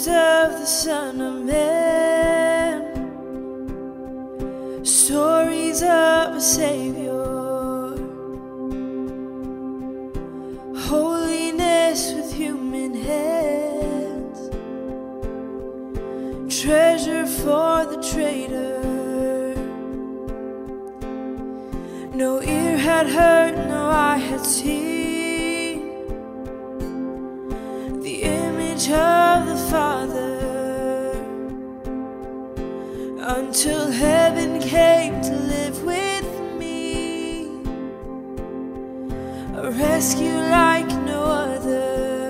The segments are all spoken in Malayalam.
News of the Son of Man, stories of a Savior, holiness with human hands, treasure for the trader. No ear had heard, no eye had seen the image of the Father until heaven came to live with me, a rescue like no other.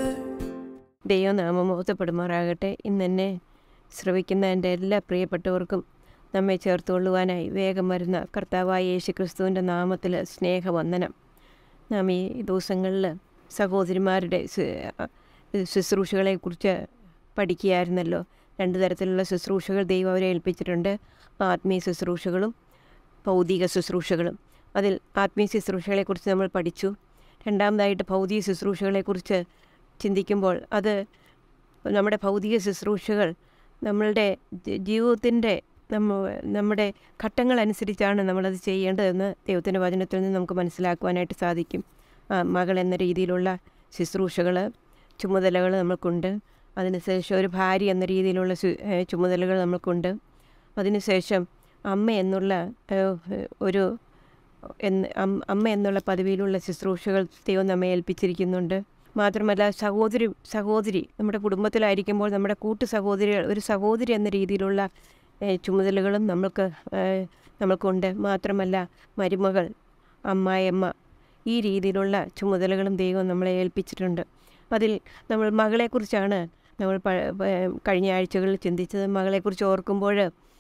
ദൈവനാമം മഹത്വപ്പെടുമാറാകട്ടെ ഇന്നെന്നെ ശ്രവിക്കുന്ന എൻ്റെ എല്ലാ പ്രിയപ്പെട്ടവർക്കും നമ്മെ ചേർത്തുകൊള്ളുവാനായി വേഗം വരുന്ന കർത്താവായ യേശു ക്രിസ്തുവിൻ്റെ നാമത്തിൽ സ്നേഹവന്ദനം നാം ഈ ദിവസങ്ങളിൽ സഹോദരിമാരുടെ ശു- ശുശ്രൂഷകളെക്കുറിച്ച് പഠിക്കുകയായിരുന്നല്ലോ രണ്ട് തരത്തിലുള്ള ശുശ്രൂഷകൾ ദൈവം അവരെ ഏൽപ്പിച്ചിട്ടുണ്ട് ആത്മീയ ശുശ്രൂഷകളും ഭൗതിക ശുശ്രൂഷകളും അതിൽ ആത്മീയ ശുശ്രൂഷകളെക്കുറിച്ച് നമ്മൾ പഠിച്ചു രണ്ടാമതായിട്ട് ഭൗതിക ശുശ്രൂഷകളെക്കുറിച്ച് ചിന്തിക്കുമ്പോൾ അത് നമ്മുടെ ഭൗതിക ശുശ്രൂഷകൾ നമ്മളുടെ ജ- ജീവിതത്തിൻ്റെ നമ്മ നമ്മുടെ ഘട്ടങ്ങളനുസരിച്ചാണ് നമ്മളത് ചെയ്യേണ്ടതെന്ന് ദൈവത്തിൻ്റെ വചനത്തിൽ നിന്ന് നമുക്ക് മനസ്സിലാക്കുവാനായിട്ട് സാധിക്കും ആ, മകൾ എന്ന രീതിയിലുള്ള ശുശ്രൂഷകൾ ചുമതലകൾ നമുക്കുണ്ട് അതിനുശേഷം ഒരു ഭാര്യ എന്ന രീതിയിലുള്ള ശു- ഏ, ചുമതലകൾ നമുക്കുണ്ട് അതിനുശേഷം അമ്മ എന്നുള്ള ഏ, ഒരു എന്ന് അം- അമ്മ എന്നുള്ള പദവിയിലുള്ള ശുശ്രൂഷകൾ ദൈവം നമ്മെ ഏൽപ്പിച്ചിരിക്കുന്നുണ്ട് മാത്രമല്ല സഹോദരി സഹോദരി നമ്മുടെ കുടുംബത്തിലായിരിക്കുമ്പോൾ നമ്മുടെ കൂട്ടു സഹോദരികൾ ഒരു സഹോദരി എന്ന രീതിയിലുള്ള ഏ, ചുമതലകളും നമ്മൾക്ക് ഏ, നമ്മൾക്കുണ്ട് മാത്രമല്ല മരുമകൾ അമ്മായിയമ്മ ഈ രീതിയിലുള്ള ചുമതലകളും ദൈവം നമ്മളെ ഏൽപ്പിച്ചിട്ടുണ്ട് അതിൽ നമ്മൾ മകളെക്കുറിച്ചാണ് നമ്മൾ പ- പ- കഴിഞ്ഞ ആഴ്ചകളിൽ ചിന്തിച്ചത് മകളെക്കുറിച്ച് ഓർക്കുമ്പോൾ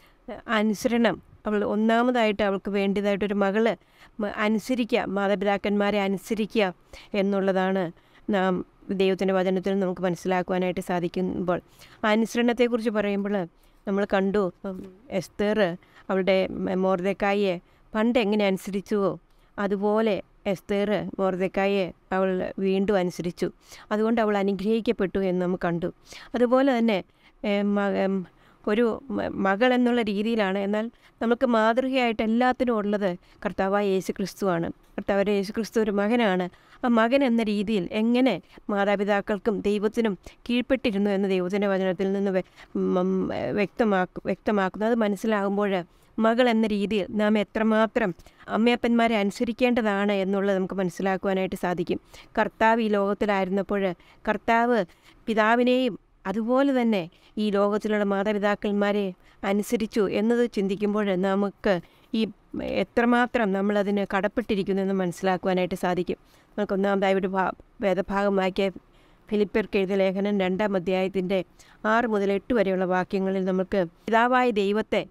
അനുസരണം അവൾ ഒന്നാമതായിട്ട് അവൾക്ക് വേണ്ടിയതായിട്ടൊരു മകള് മ- അനുസരിക്കുക മാതാപിതാക്കന്മാരെ അനുസരിക്കുക എന്നുള്ളതാണ് നാം ദൈവത്തിൻ്റെ വചനത്തിൽ നമുക്ക് മനസ്സിലാക്കുവാനായിട്ട് സാധിക്കുമ്പോൾ അനുസരണത്തെക്കുറിച്ച് പറയുമ്പോൾ നമ്മൾ കണ്ടു ഉം, എസ്തേർ അവളുടെ മോർദക്കായെ പണ്ട് എങ്ങനെ അനുസരിച്ചുവോ അതുപോലെ എസ്തേർ മോർദക്കായെ അവൾ വീണ്ടും അനുസരിച്ചു അതുകൊണ്ട് അവൾ അനുഗ്രഹിക്കപ്പെട്ടു എന്ന് നമുക്ക് കണ്ടു അതുപോലെ തന്നെ ഏ, മ- ഉം, ഒരു മ- മകൾ എന്നുള്ള രീതിയിലാണ് എന്നാൽ നമുക്ക് മാതൃകയായിട്ട് എല്ലാത്തിനും ഉള്ളത് കർത്താവായ യേശു ക്രിസ്തുവാണ് കർത്താവായ യേശു ക്രിസ്തു ഒരു മകനാണ് ആ മകൻ എന്ന രീതിയിൽ എങ്ങനെ മാതാപിതാക്കൾക്കും ദൈവത്തിനും കീഴ്പ്പെട്ടിരുന്നു എന്ന് ദൈവത്തിൻ്റെ വചനത്തിൽ നിന്ന് വ്യ- ഉം, വ്യക്തമാക്കും വ്യക്തമാക്കുന്നു അത് മനസ്സിലാകുമ്പോൾ മകൾ എന്ന രീതിയിൽ നാം എത്രമാത്രം അമ്മയപ്പന്മാരെ അനുസരിക്കേണ്ടതാണ് എന്നുള്ളത് നമുക്ക് മനസ്സിലാക്കുവാനായിട്ട് സാധിക്കും കർത്താവ് ഈ ലോകത്തിലായിരുന്നപ്പോൾ കർത്താവ് പിതാവിനെയും അതുപോലെ തന്നെ ഈ ലോകത്തിലുള്ള മാതാപിതാക്കന്മാരെ അനുസരിച്ചു എന്നത് ചിന്തിക്കുമ്പോൾ നമുക്ക് ഈ എത്രമാത്രം നമ്മളതിന് കടപ്പെട്ടിരിക്കുന്നു എന്ന് മനസ്സിലാക്കുവാനായിട്ട് സാധിക്കും നമുക്ക് ഒന്നാമതായി ഒരു ഭാ വേദഭാഗം വായിക്കിയ ഫിലിപ്പിയർക്ക് എഴുതിയ ലേഖനം രണ്ടാം അധ്യായത്തിൻ്റെ ആറ് മുതൽ എട്ട് വരെയുള്ള വാക്യങ്ങളിൽ നമുക്ക് പിതാവായ ദൈവത്തെ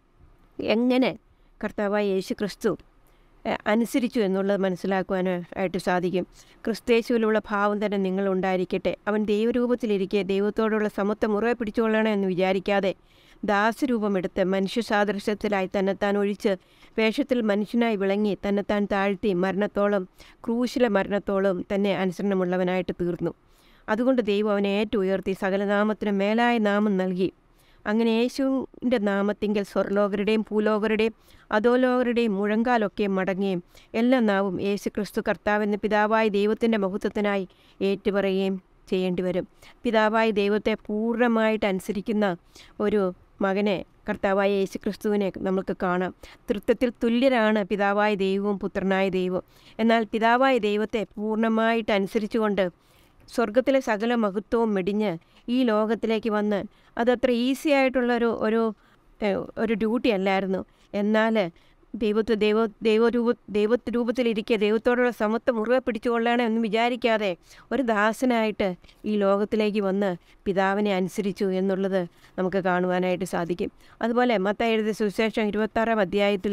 എങ്ങനെ കർത്താവായ യേശു ക്രിസ്തു എ, അനുസരിച്ചു എന്നുള്ളത് മനസ്സിലാക്കുവാനായിട്ട് സാധിക്കും ക്രിസ്തേശുവിലുള്ള ഭാവം തന്നെ നിങ്ങളുണ്ടായിരിക്കട്ടെ അവൻ ദൈവരൂപത്തിലിരിക്കെ ദൈവത്തോടുള്ള സമത്വം മുറയെ പിടിച്ചുകൊള്ളണം എന്ന് വിചാരിക്കാതെ ദാസരൂപമെടുത്ത് മനുഷ്യ സാദൃശ്യത്തിലായി തന്നെത്താൻ ഒഴിച്ച് വേഷത്തിൽ മനുഷ്യനായി വിളങ്ങി തന്നെത്താൻ താഴ്ത്തി മരണത്തോളം ക്രൂശിലെ മരണത്തോളം തന്നെ അനുസരണമുള്ളവനായിട്ട് തീർന്നു അതുകൊണ്ട് ദൈവം അവനെ ഏറ്റവും ഉയർത്തി സകലനാമത്തിന് മേലായ നാമം നൽകി അങ്ങനെ യേശുവിൻ്റെ നാമത്തിങ്കൽ സ്വർലോകരുടെയും ഭൂലോകരുടെയും അധോലോകരുടെയും മുഴങ്കാലൊക്കെ മടങ്ങുകയും എല്ലാ നാവും യേശു ക്രിസ്തു കർത്താവെന്ന പിതാവായ ദൈവത്തിൻ്റെ മഹത്വത്തിനായി ഏറ്റുപറയുകയും ചെയ്യേണ്ടി വരും പിതാവായ ദൈവത്തെ പൂർണ്ണമായിട്ട് അനുസരിക്കുന്ന ഒരു മകനെ കർത്താവായ യേശു ക്രിസ്തുവിനെ നമുക്ക് കാണാം തൃത്വത്തിൽ തുല്യരാണ് പിതാവായ ദൈവവും പുത്രനായ ദൈവവും എന്നാൽ പിതാവായ ദൈവത്തെ പൂർണ്ണമായിട്ട് അനുസരിച്ചുകൊണ്ട് സ്വർഗത്തിലെ സകല മഹത്വവും മെടിഞ്ഞ് ഈ ലോകത്തിലേക്ക് വന്ന് അതത്ര ഈസി ആയിട്ടുള്ള ഒരു ഒരു ഏഹ്, ഒരു ഡ്യൂട്ടി അല്ലായിരുന്നു എന്നാൽ ദൈവത്തെ ദൈവ ദൈവരൂപ ദൈവ രൂപത്തിലിരിക്കെ ദൈവത്തോടുള്ള സമത്വം മുറുകെ പിടിച്ചുകൊള്ളണം എന്ന് വിചാരിക്കാതെ ഒരു ദാസനായിട്ട് ഈ ലോകത്തിലേക്ക് വന്ന് പിതാവിനെ അനുസരിച്ചു എന്നുള്ളത് നമുക്ക് കാണുവാനായിട്ട് സാധിക്കും അതുപോലെ മത്തായി എഴുതിയ സുവിശേഷം ഇരുപത്താറാം അധ്യായത്തിൽ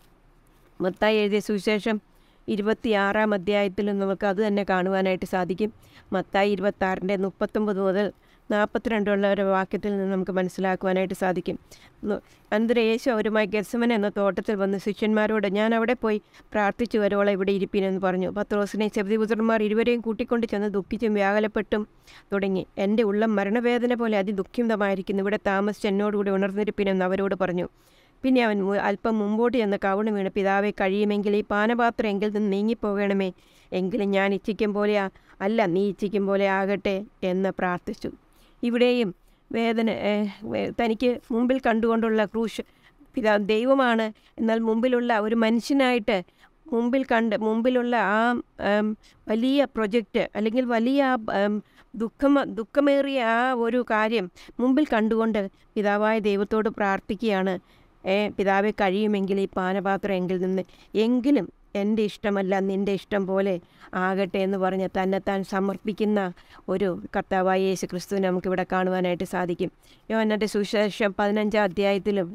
മത്തായി എഴുതിയ സുവിശേഷം ഇരുപത്തിയാറാം അധ്യായത്തിലും നമുക്ക് അത് തന്നെ കാണുവാനായിട്ട് സാധിക്കും മത്തായി ഇരുപത്താറിൻ്റെ മുപ്പത്തൊമ്പത് മുതൽ നാൽപ്പത്തിരണ്ടുള്ള ഒരു വാക്യത്തിൽ നിന്ന് നമുക്ക് മനസ്സിലാക്കുവാനായിട്ട് സാധിക്കും ന്നു- അനന്തരം യേശു അവരുമായി ഗെർസമൻ എന്ന തോട്ടത്തിൽ വന്ന് ശിഷ്യന്മാരോട് ഞാൻ അവിടെ പോയി പ്രാർത്ഥിച്ചു വരോളം ഇവിടെ ഇരിപ്പിനെന്ന് പറഞ്ഞു പത്രോസിനെ ചെറുതിപുത്രന്മാർ ഇരുവരെയും കൂട്ടിക്കൊണ്ട് ചെന്ന് ദുഃഖിച്ചും വ്യാകുലപ്പെട്ടും തുടങ്ങി എൻ്റെ ഉള്ളം മരണവേദന പോലെ അതിദുഃഖിതമായിരിക്കുന്നു ഇവിടെ താമസിച്ച് എന്നോടുകൂടി ഉണർന്നിരിപ്പിനെന്ന് അവരോട് പറഞ്ഞു പിന്നെ അവൻ മു- അല്പം മുമ്പോട്ട് ചെന്ന് കവിണ് വീണ് പിതാവെ കഴിയുമെങ്കിൽ ഈ പാനപാത്രം എങ്കിൽ നിന്ന് നീങ്ങിപ്പോകണമേ എങ്കിലും ഞാൻ ഇച്ഛിക്കും പോലെ ആ- അല്ല നീ ഇച്ഛിക്കും പോലെ ആകട്ടെ എന്ന് പ്രാർത്ഥിച്ചു ഇവിടെയും വേദന ഏഹ്, വേ- തനിക്ക് മുമ്പിൽ കണ്ടുകൊണ്ടുള്ള ക്രൂശ് പിതാ ദൈവമാണ് എന്നാൽ മുമ്പിലുള്ള ഒരു മനുഷ്യനായിട്ട് മുമ്പിൽ കണ്ട് മുമ്പിലുള്ള ആ ഉം, വലിയ പ്രൊജക്റ്റ് അല്ലെങ്കിൽ വലിയ ആ ഉം, ദുഃഖം ദുഃഖമേറിയ ആ ഒരു കാര്യം മുമ്പിൽ കണ്ടുകൊണ്ട് പിതാവായ ദൈവത്തോട് പ്രാർത്ഥിക്കുകയാണ് ഏ പിതാവെ കഴിയുമെങ്കിൽ ഈ പാനപാത്രം എങ്കിൽ നിന്ന് എങ്കിലും എൻ്റെ ഇഷ്ടമല്ല നിൻ്റെ ഇഷ്ടം പോലെ ആകട്ടെ എന്ന് പറഞ്ഞ് തന്നെത്താൻ സമർപ്പിക്കുന്ന ഒരു കർത്താവായ യേശു ക്രിസ്തുവിനെ നമുക്കിവിടെ കാണുവാനായിട്ട് സാധിക്കും യോഹന്നാൻ്റെ സുശേഷം പതിനഞ്ചാം അധ്യായത്തിലും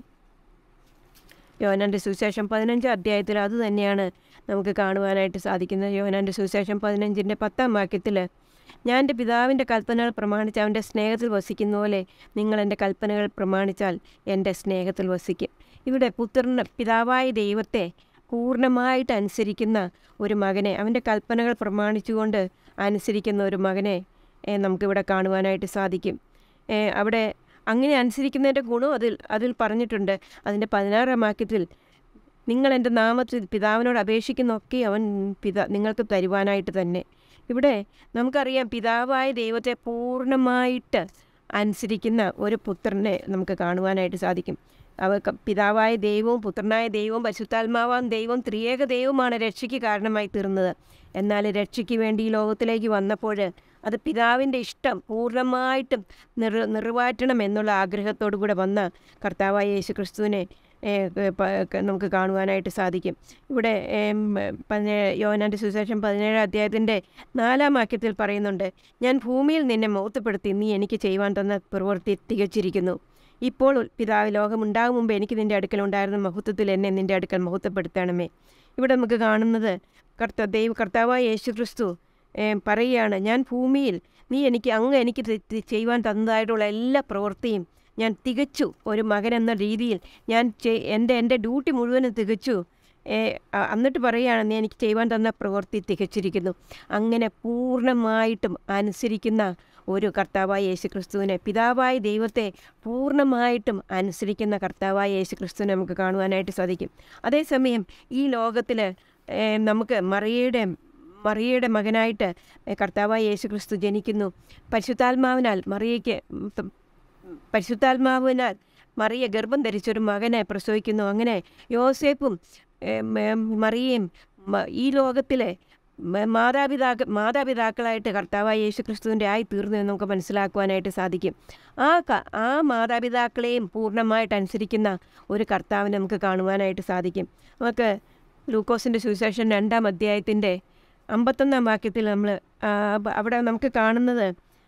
യോഹന്നാൻ്റെ സുവിശേഷം പതിനഞ്ചാം അധ്യായത്തിൽ അത് തന്നെയാണ് നമുക്ക് കാണുവാനായിട്ട് സാധിക്കുന്നത് യോഹന്നാൻ്റെ സുവിശേഷം പതിനഞ്ചിൻ്റെ പത്താം വാക്യത്തിൽ ഞാൻ എൻ്റെ പിതാവിൻ്റെ കൽപ്പനകൾ പ്രമാണിച്ച് അവൻ്റെ സ്നേഹത്തിൽ വസിക്കുന്ന പോലെ നിങ്ങൾ എൻ്റെ കൽപ്പനകൾ പ്രമാണിച്ചാൽ എൻ്റെ സ്നേഹത്തിൽ വസിക്കും ഇവിടെ പുത്രന് പിതാവായ ദൈവത്തെ പൂർണ്ണമായിട്ട് അനുസരിക്കുന്ന ഒരു മകനെ അവൻ്റെ കൽപ്പനകൾ പ്രമാണിച്ചുകൊണ്ട് അനുസരിക്കുന്ന ഒരു മകനെ ഏ, നമുക്കിവിടെ കാണുവാനായിട്ട് സാധിക്കും ഏ, അവിടെ അങ്ങനെ അനുസരിക്കുന്നതിൻ്റെ ഗുണം അതിൽ അതിൽ പറഞ്ഞിട്ടുണ്ട് അതിൻ്റെ പതിനാറാം വാക്യത്തിൽ നിങ്ങൾ എൻ്റെ നാമത്തിൽ പിതാവിനോട് അപേക്ഷിക്കുന്നൊക്കെ അവൻ പിതാ നിങ്ങൾക്ക് തരുവാനായിട്ട് തന്നെ ഇവിടെ നമുക്കറിയാം പിതാവായ ദൈവത്തെ പൂർണ്ണമായിട്ട് അനുസരിക്കുന്ന ഒരു പുത്രനെ നമുക്ക് കാണുവാനായിട്ട് സാധിക്കും അവർക്ക് പിതാവായ ദൈവവും പുത്രനായ ദൈവവും പരിശുദ്ധാത്മാവാം ദൈവം ത്രിയേക ദൈവമാണ് രക്ഷയ്ക്ക് കാരണമായി തീർന്നത് എന്നാൽ രക്ഷയ്ക്ക് വേണ്ടി ഈ ലോകത്തിലേക്ക് വന്നപ്പോൾ അത് പിതാവിൻ്റെ ഇഷ്ടം പൂർണ്ണമായിട്ടും നിറ നിറവാറ്റണം എന്നുള്ള ആഗ്രഹത്തോടു കൂടെ വന്ന കർത്താവായ യേശു ക്രിസ്തുവിനെ ഏ, ഏ, പ- ക- നമുക്ക് കാണുവാനായിട്ട് സാധിക്കും ഇവിടെ ഏം, പതിനേഴ് യോനാൻ്റെ സുവിശേഷം പതിനേഴ് അധ്യായത്തിൻ്റെ നാലാം വാക്യത്തിൽ പറയുന്നുണ്ട് ഞാൻ ഭൂമിയിൽ നിന്നെ മൗത്തപ്പെടുത്തി നീ എനിക്ക് ചെയ്യുവാൻ തന്ന പ്രവൃത്തി തികച്ചിരിക്കുന്നു ഇപ്പോൾ പിതാവ് ലോകമുണ്ടാകും മുമ്പ് എനിക്ക് നിൻ്റെ അടുക്കൽ ഉണ്ടായിരുന്ന മഹത്വത്തിൽ എന്നെ നിൻ്റെ അടുക്കൽ മഹത്വപ്പെടുത്തണമേ ഇവിടെ നമുക്ക് കാണുന്നത് കർത്ത ദൈവ കർത്താവായ യേശു ക്രിസ്തു ഏം, പറയുകയാണ് ഞാൻ ഭൂമിയിൽ നീ എനിക്ക് അങ്ങ് എനിക്ക് തി- തി- ചെയ്യുവാൻ തന്നതായിട്ടുള്ള എല്ലാ പ്രവൃത്തിയും ഞാൻ തികച്ചു ഒരു മകൻ എന്ന രീതിയിൽ ഞാൻ ചെ- എൻ്റെ എൻ്റെ ഡ്യൂട്ടി മുഴുവനും തികച്ചു ഏ, അ- എന്നിട്ട് പറയുകയാണ് നീ എനിക്ക് ചെയ്യുവാൻ തന്ന പ്രവൃത്തി തികച്ചിരിക്കുന്നു അങ്ങനെ പൂർണ്ണമായിട്ടും അനുസരിക്കുന്ന ഒരു കർത്താവായ യേശു ക്രിസ്തുവിനെ പിതാവായ ദൈവത്തെ പൂർണ്ണമായിട്ടും അനുസരിക്കുന്ന കർത്താവായ യേശു ക്രിസ്തുവിനെ നമുക്ക് കാണുവാനായിട്ട് സാധിക്കും അതേസമയം ഈ ലോകത്തിൽ നമുക്ക് മറിയയുടെ മറിയയുടെ മകനായിട്ട് ഏ, കർത്താവായ യേശു ക്രിസ്തു ജനിക്കുന്നു പരിശുദ്ധാത്മാവിനാൽ മറിയയ്ക്ക് ഉം, ത- പരിശുദ്ധാത്മാവിനാൽ മറിയ ഗർഭം ധരിച്ചൊരു മകനെ പ്രസവിക്കുന്നു അങ്ങനെ യോസേപ്പും ഏം, ഏം, മറിയയും മ- ഈ ലോകത്തിലെ മ- മാതാപിതാക്ക മാതാപിതാക്കളായിട്ട് കർത്താവായ യേശു ക്രിസ്തുവിൻ്റെ ആയി തീർന്നു എന്ന് നമുക്ക് മനസ്സിലാക്കുവാനായിട്ട് സാധിക്കും ആ ക- ആ മാതാപിതാക്കളെയും പൂർണ്ണമായിട്ട് അനുസരിക്കുന്ന ഒരു കർത്താവിനെ നമുക്ക് കാണുവാനായിട്ട് സാധിക്കും നമുക്ക് ലൂക്കോസിൻ്റെ സുവിശേഷം രണ്ടാം അധ്യായത്തിൻ്റെ അമ്പത്തൊന്നാം വാക്യത്തിൽ നമ്മൾ അവിടെ നമുക്ക് കാണുന്നത്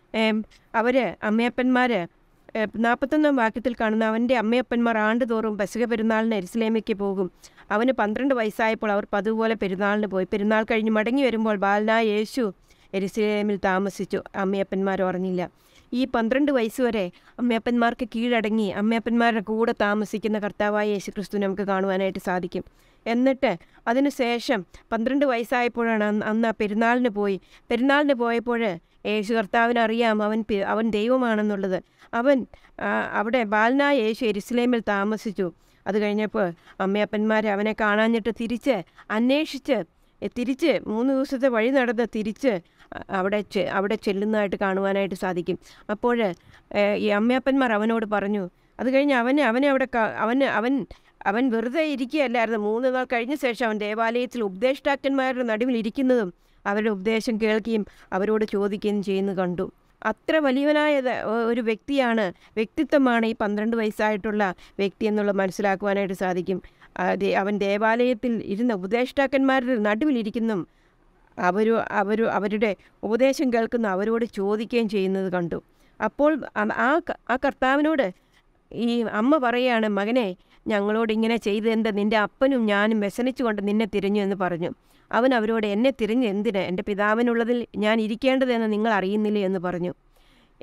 അവർ അമ്മയപ്പന്മാർ നാൽപ്പത്തൊന്നാം വാക്യത്തിൽ കാണുന്ന അവൻ്റെ അമ്മയപ്പന്മാർ ആണ്ടുതോറും പശുക പെരുന്നാളിന് എരുസലേമയ്ക്ക് പോകും അവന് പന്ത്രണ്ട് വയസ്സായപ്പോൾ അവർ പതുപോലെ പെരുന്നാളിന് പോയി പെരുന്നാൾ കഴിഞ്ഞ് മടങ്ങി വരുമ്പോൾ ബാലനായ യേശു എരുസലേമിൽ താമസിച്ചു അമ്മയപ്പന്മാർ അറിഞ്ഞില്ല ഈ പന്ത്രണ്ട് വയസ്സ് വരെ അമ്മയപ്പന്മാർക്ക് കീഴടങ്ങി അമ്മയപ്പന്മാരുടെ കൂടെ താമസിക്കുന്ന കർത്താവായ യേശു ക്രിസ്തു നമുക്ക് കാണുവാനായിട്ട് സാധിക്കും എന്നിട്ട് അതിന് ശേഷം പന്ത്രണ്ട് വയസ്സായപ്പോഴാണ് അന്ന് അന്ന് ആ പെരുന്നാളിന് പോയി പെരുന്നാളിന് പോയപ്പോൾ യേശു കർത്താവിന് അറിയാം അവൻ പി- അവൻ ദൈവമാണെന്നുള്ളത് അവൻ ആ, അവിടെ ബാലനായ യേശു എരുസലേമിൽ താമസിച്ചു അത് കഴിഞ്ഞപ്പോൾ അമ്മയപ്പന്മാർ അവനെ കാണാഞ്ഞിട്ട് തിരിച്ച് അന്വേഷിച്ച് എ, തിരിച്ച് മൂന്ന് ദിവസത്തെ വഴി നടന്ന് തിരിച്ച് അ- അവിടെ ചെ- അവിടെ ചെല്ലുന്നതായിട്ട് കാണുവാനായിട്ട് സാധിക്കും അപ്പോൾ ഈ അമ്മയപ്പന്മാർ അവനോട് പറഞ്ഞു അത് കഴിഞ്ഞ് അവന് അവനെ അവിടെ ക- അവന് അവൻ അവൻ വെറുതെ ഇരിക്കുകയല്ലായിരുന്നു മൂന്ന് നാൾ കഴിഞ്ഞ ശേഷം അവൻ ദേവാലയത്തിൽ ഉപദേഷ്ടാക്കന്മാരുടെ നടുവിൽ ഇരിക്കുന്നതും അവരുടെ ഉപദേശം കേൾക്കുകയും അവരോട് ചോദിക്കുകയും ചെയ്യുന്നത് കണ്ടു അത്ര വലിയവനായ ത- ഒ- ഒരു വ്യക്തിയാണ് വ്യക്തിത്വമാണ് ഈ പന്ത്രണ്ട് വയസ്സായിട്ടുള്ള വ്യക്തി എന്നുള്ളത് മനസ്സിലാക്കുവാനായിട്ട് സാധിക്കും ആ, ദേ- അവൻ ദേവാലയത്തിൽ ഇരുന്ന ഉപദേഷ്ടാക്കന്മാരുടെ നടുവിലിരിക്കുന്നതും അവർ അവർ അവരുടെ ഉപദേശം കേൾക്കുന്ന അവരോട് ചോദിക്കുകയും ചെയ്യുന്നത് കണ്ടു അപ്പോൾ ആ- ആ ക- ആ കർത്താവിനോട് ഈ അമ്മ പറയാണ് മകനെ ഞങ്ങളോട് ഇങ്ങനെ ചെയ്തെന്ത് നിൻ്റെ അപ്പനും ഞാനും വ്യസനിച്ചുകൊണ്ട് നിന്നെ തിരഞ്ഞു എന്ന് പറഞ്ഞു അവൻ അവരോട് എന്നെ തിരഞ്ഞ് എന്തിന് എൻ്റെ പിതാവിനുള്ളതിൽ ഞാൻ ഇരിക്കേണ്ടതെന്ന് നിങ്ങൾ അറിയുന്നില്ലേ എന്ന് പറഞ്ഞു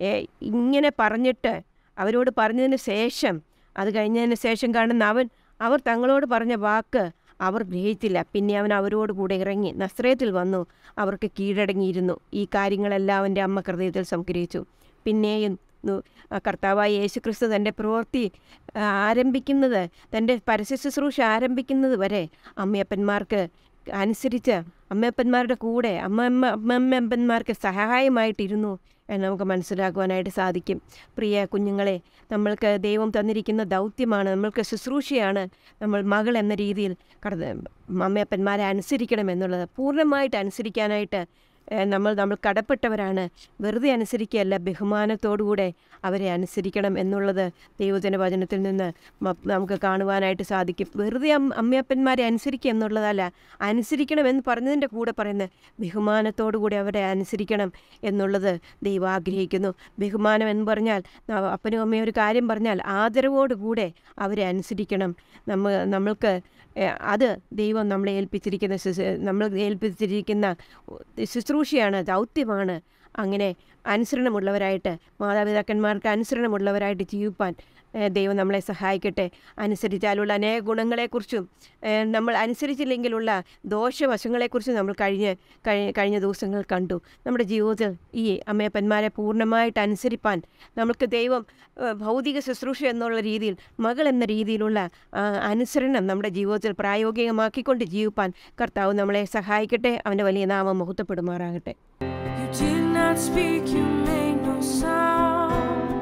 ഏ, ഇങ്ങനെ പറഞ്ഞിട്ട് അവരോട് പറഞ്ഞതിന് ശേഷം അത് കഴിഞ്ഞതിന് ശേഷം കാണുന്ന അവൻ അവർ തങ്ങളോട് പറഞ്ഞ വാക്ക് അവർ ഗ്രഹിച്ചില്ല പിന്നെ അവൻ അവരോട് കൂടെ ഇറങ്ങി നസ്രയത്തിൽ വന്നു അവർക്ക് കീഴടങ്ങിയിരുന്നു ഈ കാര്യങ്ങളെല്ലാം അവൻ്റെ അമ്മ ഹൃദയത്തിൽ സംഗ്രഹിച്ചു പിന്നെയും ന്നു- ആ കർത്താവായ യേശുക്രിസ്തു തൻ്റെ പ്രവൃത്തി ആ, ആരംഭിക്കുന്നത് തൻ്റെ പരസ്യ ശുശ്രൂഷ ആരംഭിക്കുന്നത് വരെ അമ്മയപ്പന്മാർക്ക് അനുസരിച്ച് അമ്മയപ്പന്മാരുടെ കൂടെ അമ്മമ്മ അമ്മമ്മപ്പന്മാർക്ക് സഹായമായിട്ടിരുന്നു എന്ന് നമുക്ക് മനസ്സിലാക്കുവാനായിട്ട് സാധിക്കും പ്രിയ കുഞ്ഞുങ്ങളെ നമ്മൾക്ക് ദൈവം തന്നിരിക്കുന്ന ദൗത്യമാണ് നമ്മൾക്ക് ശുശ്രൂഷയാണ് നമ്മൾ മകൾ എന്ന രീതിയിൽ കടന്ന് അമ്മയപ്പന്മാരെ അനുസരിക്കണം എന്നുള്ളത് പൂർണ്ണമായിട്ട് അനുസരിക്കാനായിട്ട് ഏഹ്, നമ്മൾ നമ്മൾ കടപ്പെട്ടവരാണ് വെറുതെ അനുസരിക്കുകയല്ല ബഹുമാനത്തോടുകൂടെ അവരെ അനുസരിക്കണം എന്നുള്ളത് ദൈവജന വചനത്തിൽ നിന്ന് മ- നമുക്ക് കാണുവാനായിട്ട് സാധിക്കും വെറുതെ അം- അമ്മയപ്പന്മാരെ അനുസരിക്കുക എന്നുള്ളതല്ല അനുസരിക്കണം എന്ന് പറഞ്ഞതിൻ്റെ കൂടെ പറയുന്നത് ബഹുമാനത്തോടുകൂടി അവരെ അനുസരിക്കണം എന്നുള്ളത് ദൈവം ആഗ്രഹിക്കുന്നു ബഹുമാനം എന്ന് പറഞ്ഞാൽ ന- അപ്പനും അമ്മയും ഒരു കാര്യം പറഞ്ഞാൽ ആദരവോടുകൂടെ അവരെ അനുസരിക്കണം നമ്മ നമ്മൾക്ക് ഏഹ്, അത് ദൈവം നമ്മളെ ഏൽപ്പിച്ചിരിക്കുന്ന ശുശ്രൂ- നമ്മൾ ഏൽപ്പിച്ചിരിക്കുന്ന ശുശ്രൂഷയാണ് ദൗത്യമാണ് അങ്ങനെ അനുസരണമുള്ളവരായിട്ട് മാതാപിതാക്കന്മാർക്ക് അനുസരണമുള്ളവരായിട്ട് ജീവിപ്പാൻ ഏഹ്, ദൈവം നമ്മളെ സഹായിക്കട്ടെ അനുസരിച്ചാലുള്ള അനേക ഗുണങ്ങളെക്കുറിച്ചും ഏഹ്, നമ്മൾ അനുസരിച്ചില്ലെങ്കിലുള്ള ദോഷവശങ്ങളെക്കുറിച്ചും നമ്മൾ കഴിഞ്ഞ കഴിഞ്ഞ കഴിഞ്ഞ ദിവസങ്ങൾ കണ്ടു നമ്മുടെ ജീവിതത്തിൽ ഈ അമ്മയപ്പന്മാരെ പൂർണ്ണമായിട്ട് അനുസരിപ്പാൻ നമുക്ക് ദൈവം ഏഹ്, ഭൗതിക ശുശ്രൂഷ എന്നുള്ള രീതിയിൽ മകൾ എന്ന രീതിയിലുള്ള ആ, അനുസരണം നമ്മുടെ ജീവിതത്തിൽ പ്രായോഗികമാക്കിക്കൊണ്ട് ജീവിപ്പാൻ കർത്താവ് നമ്മളെ സഹായിക്കട്ടെ അവൻ്റെ വലിയ നാമം മുഹൂർത്തപ്പെടുമാറാകട്ടെ You did not speak, you made no sound.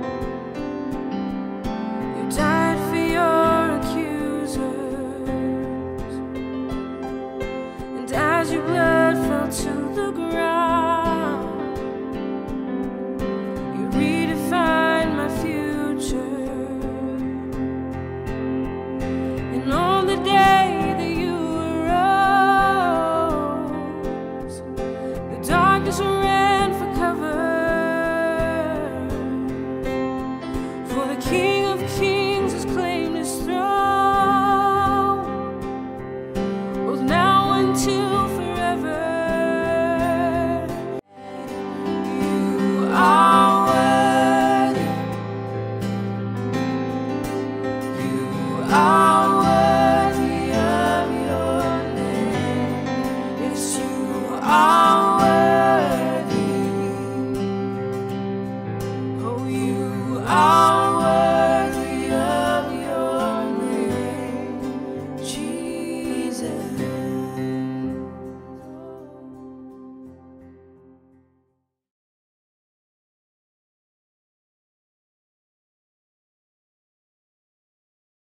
You died for your accusers. And as your blood fell to the ground, you redefined my future. And on the day that you arose, the darkness ran for cover. For the King of Kings has claimed his throne, both now until forever. You are worthy. You are worthy of your name. Yes, you are